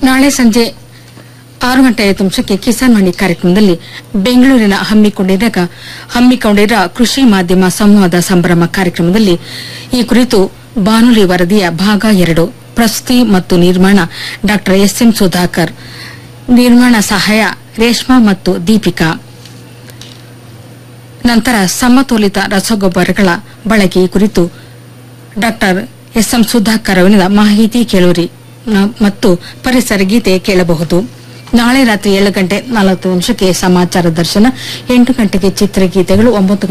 ನಾಳೆ ಸಂಜೆ ಆರು ಗಂಟೆ ಐದು ನಿಮಿಷಕ್ಕೆ ಕಿಸಾನ್ ವಾಣಿ ಕಾರ್ಯಕ್ರಮದಲ್ಲಿ ಬೆಂಗಳೂರಿನ ಹಮ್ಮಿಕೊಂಡಿದ್ದಾಗ ಹಮ್ಮಿಕೊಂಡಿರುವ ಕೃಷಿ ಮಾಧ್ಯಮ ಸಂವಾದ ಸಂಭ್ರಮ ಕಾರ್ಯಕ್ರಮದಲ್ಲಿ ಈ ಕುರಿತು ಬಾನುಲಿ ವರದಿಯ ಭಾಗ ಎರಡು ಪ್ರಸ್ತುತಿ ಮತ್ತು ನಿರ್ಮಾಣ ಡಾ ಎಸ್ಎಂ ಸುಧಾಕರ್ ನಿರ್ಮಾಣ ಸಹಾಯ ರೇಷ್ಮಾ ಮತ್ತು ದೀಪಿಕಾ ನಂತರ ಸಮತೋಲಿತ ರಸಗೊಬ್ಬರಗಳ ಬಳಕೆ ಈ ಕುರಿತು ಡಾಕ್ಟರ್ ಎಸ್ಎಂ ಸುಧಾಕರ್ ಅವರಿಂದ ಮಾಹಿತಿ ಕೇಳುವಿರಿ ನ- ಮತ್ತು ಪರಿಸರ ಗೀತೆ ಕೇಳಬಹುದು ನಾಳೆ ರಾತ್ರಿ ಏಳು ಗಂಟೆ ನಲವತ್ತು ನಿಮಿಷಕ್ಕೆ ಸಮಾಚಾರ ದರ್ಶನ ಎಂಟು ಗಂಟೆಗೆ ಚಿತ್ರಗೀತೆಗಳು ಒಂಬತ್ತು